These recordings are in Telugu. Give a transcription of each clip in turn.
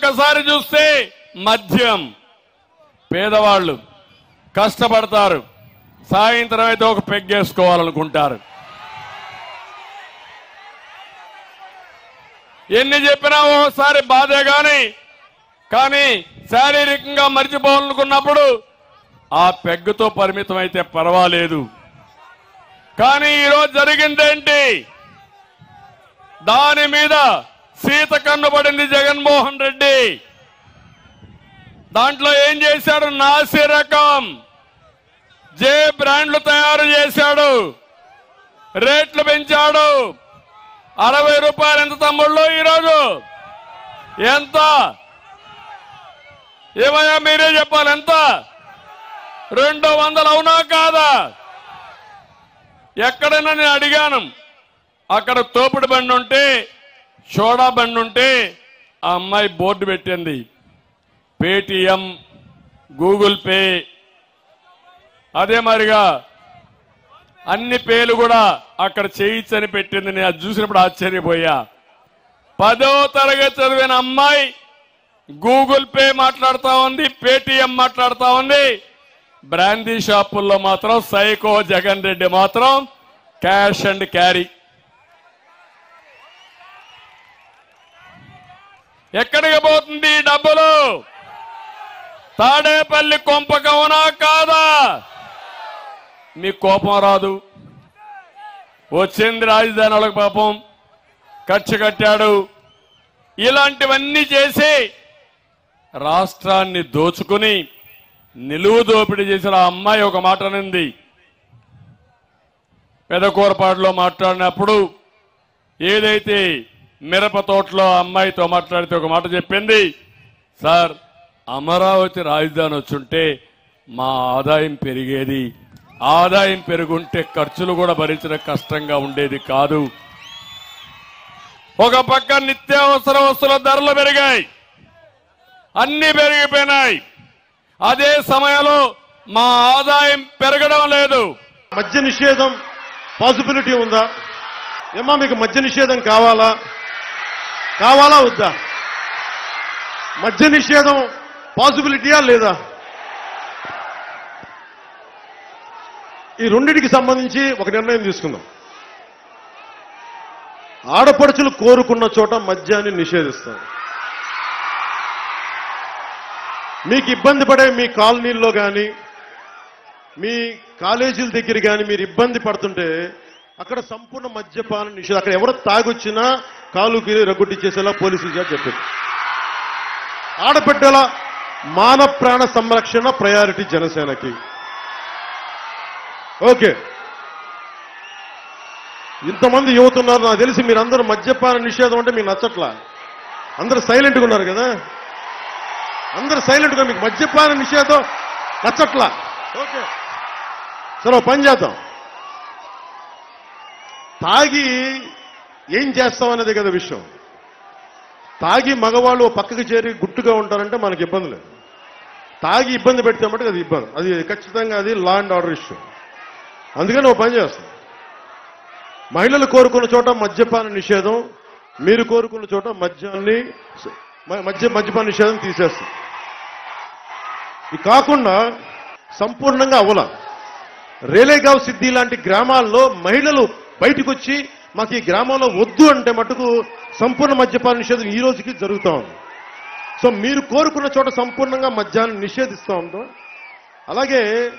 ఒక్కసారి చూస్తే మద్యం పేదవాళ్ళు కష్టపడతారు సాయంత్రం అయితే ఒక పెగ్గేసుకోవాలనుకుంటారు ఎన్ని చెప్పినా ఓసారి బాధే గాని కానీ శారీరకంగా మర్చిపోవాలనుకున్నప్పుడు ఆ పెగ్గుతో పరిమితం అయితే పర్వాలేదు కానీ ఈరోజు జరిగిందేంటి దాని మీద సీత కన్నుబడింది జగన్మోహన్ రెడ్డి దాంట్లో ఏం చేశాడు నాసి రకం జే బ్రాండ్లు తయారు చేశాడు రేట్లు పెంచాడు అరవై రూపాయలు ఎంత తమ్ముళ్ళు ఈరోజు ఎంత ఏమయ్యా మీరే చెప్పాలి ఎంత రెండు వందలు అవునా కాదా ఎక్కడైనా నేను అడిగాను అక్కడ తోపుడు బండి ఉంటే సోడా బండి ఉంటే ఆ అమ్మాయి బోర్డు పెట్టింది పేటిఎం గూగుల్ పే అదే మరిగా అన్ని పేర్లు కూడా అక్కడ చేయించని పెట్టింది నేను అది చూసినప్పుడు ఆశ్చర్యపోయా పదో తరగతి చదివిన అమ్మాయి గూగుల్ పే మాట్లాడుతా ఉంది పేటిఎం మాట్లాడుతా ఉంది బ్రాందీ షాపుల్లో మాత్రం సైకో జగన్ రెడ్డి మాత్రం క్యాష్ అండ్ క్యారీ ఎక్కడికి పోతుంది ఈ డబ్బులు తాడేపల్లి కొంపకవునా కాదా మీ కోపం రాదు వచ్చింది రాజధాని వాళ్ళకి పాపం ఖర్చు కట్టాడు ఇలాంటివన్నీ చేసి రాష్ట్రాన్ని దోచుకుని నిలువు దోపిడీ చేసిన ఆ అమ్మాయి ఒక మాట అనింది పెదకూరపాడులో మాట్లాడినప్పుడు ఏదైతే మిరప తోటలో ఆ అమ్మాయితో మాట్లాడితే ఒక మాట చెప్పింది సార్ అమరావతి రాజధాని వచ్చుంటే మా ఆదాయం పెరిగేది ఆదాయం పెరుగుంటే ఖర్చులు కూడా భరించడం కష్టంగా ఉండేది కాదు ఒక పక్క నిత్యావసర వస్తువుల ధరలు పెరిగాయి అన్ని పెరిగిపోయినాయి అదే సమయంలో మా ఆదాయం పెరగడం లేదు మద్య నిషేధం పాసిబిలిటీ ఉందా ఏమా మీకు మద్య నిషేధం కావాలా కావాలా వద్దా మద్య నిషేధం పాసిబిలిటీయా లేదా ఈ రెండింటికి సంబంధించి ఒక నిర్ణయం తీసుకుందాం ఆడపడుచులు కోరుకున్న చోట మద్యాన్ని నిషేధిస్తాం మీకు ఇబ్బంది పడే మీ కాలనీల్లో కానీ మీ కాలేజీల దగ్గర కానీ మీరు ఇబ్బంది పడుతుంటే అక్కడ సంపూర్ణ మద్యపాన నిషేధం అక్కడ ఎవరు తాగొచ్చినా కాలుకి రగ్గుట్టిచ్చేసేలా పోలీసులు చేత చెప్పింది ఆడబిడ్డల మాన ప్రాణ సంరక్షణ ప్రయారిటీ జనసేనకి ఓకే ఇంతమంది యువత ఉన్నారు నాకు తెలిసి మీరందరూ మద్యపాన నిషేధం అంటే మీకు నచ్చట్లా అందరూ సైలెంట్గా ఉన్నారు కదా అందరూ సైలెంట్గా మీకు మద్యపాన నిషేధం నచ్చట్లా ఓకే సరే ఓ పని చేద్దాం తాగి ఏం చేస్తాం అనేది కదా విషయం తాగి మగవాళ్ళు ఓ పక్కకి చేరి గుట్టుగా ఉంటారంటే మనకి ఇబ్బంది లేదు తాగి ఇబ్బంది పెడితే మటుకు అది ఇబ్బంది అది ఖచ్చితంగా అది లా అండ్ ఆర్డర్ ఇష్యూ అందుకని ఓ పని చేస్తాం మహిళలు కోరుకున్న చోట మద్యపాన నిషేధం మీరు కోరుకున్న చోట మద్యాన్ని మ- మద్య మద్యపాన నిషేధం తీసేస్తాం ఇది కాకుండా సంపూర్ణంగా అవల రేలేగావ్ సిద్ధి లాంటి గ్రామాల్లో మహిళలు బయటకు వచ్చి మాకు ఈ గ్రామంలో వద్దు అంటే మటుకు సంపూర్ణ మద్యపాన నిషేధం ఈ రోజుకి జరుగుతూ ఉంది సో మీరు కోరుకున్న చోట సంపూర్ణంగా మద్యాన్ని నిషేధిస్తూ ఉందో అలాగే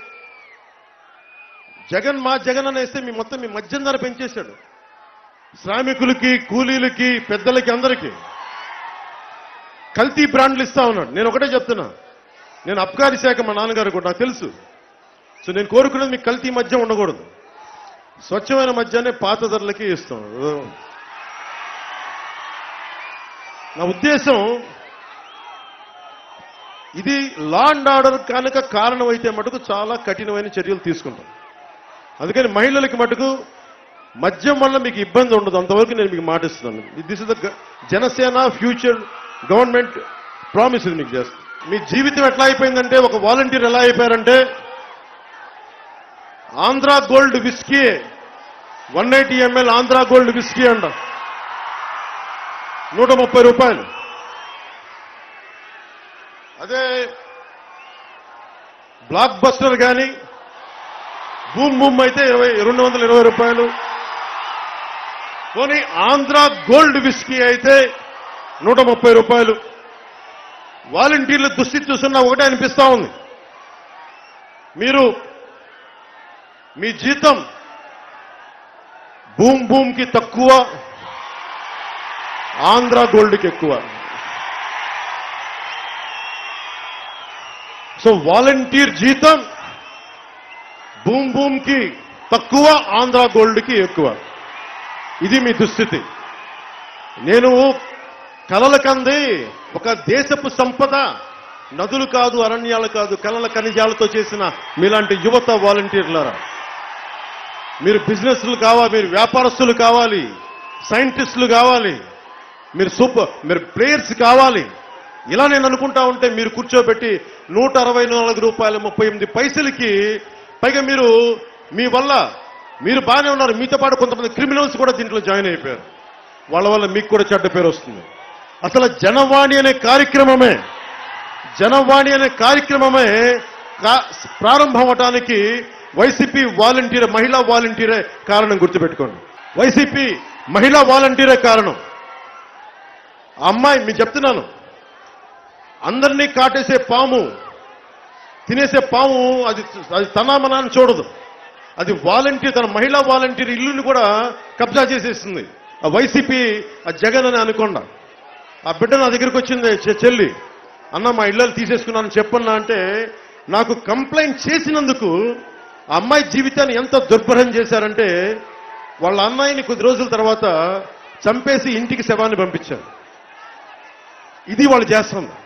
జగన్ మా జగన్ అనేస్తే మీ మొత్తం మీ మద్యం ధర పెంచేశాడు శ్రామికులకి కూలీలకి పెద్దలకి అందరికీ కల్తీ బ్రాండ్లు ఇస్తా ఉన్నాడు నేను ఒకటే చెప్తున్నా నేను అబ్కారీ శాఖ మా నాన్నగారు కూడా నాకు తెలుసు సో నేను కోరుకునేది మీకు కల్తీ మద్యం ఉండకూడదు స్వచ్ఛమైన మద్యాన్ని పాత ధరలకి ఇస్తాం నా ఉద్దేశం ఇది లా అండ్ ఆర్డర్ కనుక కారణమైతే మటుకు చాలా కఠినమైన చర్యలు తీసుకుంటాం అందుకని మహిళలకి మటుకు మద్యం వల్ల మీకు ఇబ్బంది ఉండదు అంతవరకు నేను మీకు మాటిస్తున్నాను this is the Janasena future government promise ఇది మీకు చేస్తాను మీ జీవితం ఎట్లా అయిపోయిందంటే ఒక వాలంటీర్ ఎలా అయిపోయారంటే Andhra gold whisky one eighty ML Andhra gold whisky అంట నూట ముప్పై రూపాయలు అదే బ్లాక్ బస్టర్ కానీ బూమ్ బూమ్ అయితే ఇరవై రెండు వందల ఇరవై రూపాయలు పోనీ ఆంధ్ర గోల్డ్ విస్కీ అయితే నూట ముప్పై రూపాయలు వాలంటీర్ల దుస్థితి చూస్తున్నా ఒకటే అనిపిస్తా ఉంది మీరు మీ జీతం భూమ్ భూమ్కి తక్కువ ఆంధ్ర గోల్డ్కి ఎక్కువ సో వాలంటీర్ జీతం భూమ్ భూమ్కి తక్కువ ఆంధ్ర గోల్డ్కి ఎక్కువ ఇది మీ దుస్థితి నేను కలల కంది ఒక దేశపు సంపద నదులు కాదు అరణ్యాలు కాదు కలల ఖనిజాలతో చేసిన మీలాంటి యువత వాలంటీర్లరా మీరు బిజినెస్లు కావాలి మీరు వ్యాపారస్తులు కావాలి సైంటిస్టులు కావాలి మీరు సూపర్ మీరు ప్లేయర్స్ కావాలి ఇలా నేను అనుకుంటా ఉంటే మీరు కూర్చోబెట్టి నూట అరవై నాలుగు రూపాయల ముప్పై ఎనిమిది పైసలకి పైగా మీరు మీ వల్ల మీరు బాగానే ఉన్నారు మీతో పాటు కొంతమంది క్రిమినల్స్ కూడా దీంట్లో జాయిన్ అయిపోయారు వాళ్ళ వల్ల మీకు కూడా చెడ్డ పేరు వస్తుంది అసలు జనవాణి అనే కార్యక్రమమే జనవాణి అనే కార్యక్రమమే కా- ప్రారంభం అవటానికి వైసీపీ వాలంటీర్ మహిళా వాలంటీరే కారణం గుర్తుపెట్టుకోండి వైసీపీ మహిళా వాలంటీరే కారణం ఆ అమ్మాయి మీకు చెప్తున్నాను అందరినీ కాటేసే పాము తినేసే పాము అది అది తనామనాన్ని చూడదు అది వాలంటీర్ తన మహిళా వాలంటీర్ ఇల్లుని కూడా కబ్జా చేసేస్తుంది ఆ వైసీపీ ఆ జగన్ అని అనుకుండా ఆ బిడ్డ నా దగ్గరికి వచ్చింది చె- చెల్లి అన్న మా ఇళ్ళలు తీసేసుకున్నాను చెప్పన్నా అంటే నాకు కంప్లైంట్ చేసినందుకు ఆ అమ్మాయి జీవితాన్ని ఎంత దుర్భరం చేశారంటే వాళ్ళ అమ్మాయిని కొద్ది రోజుల తర్వాత చంపేసి ఇంటికి శవాన్ని పంపించారు ఇది వాళ్ళు చేస్తుంది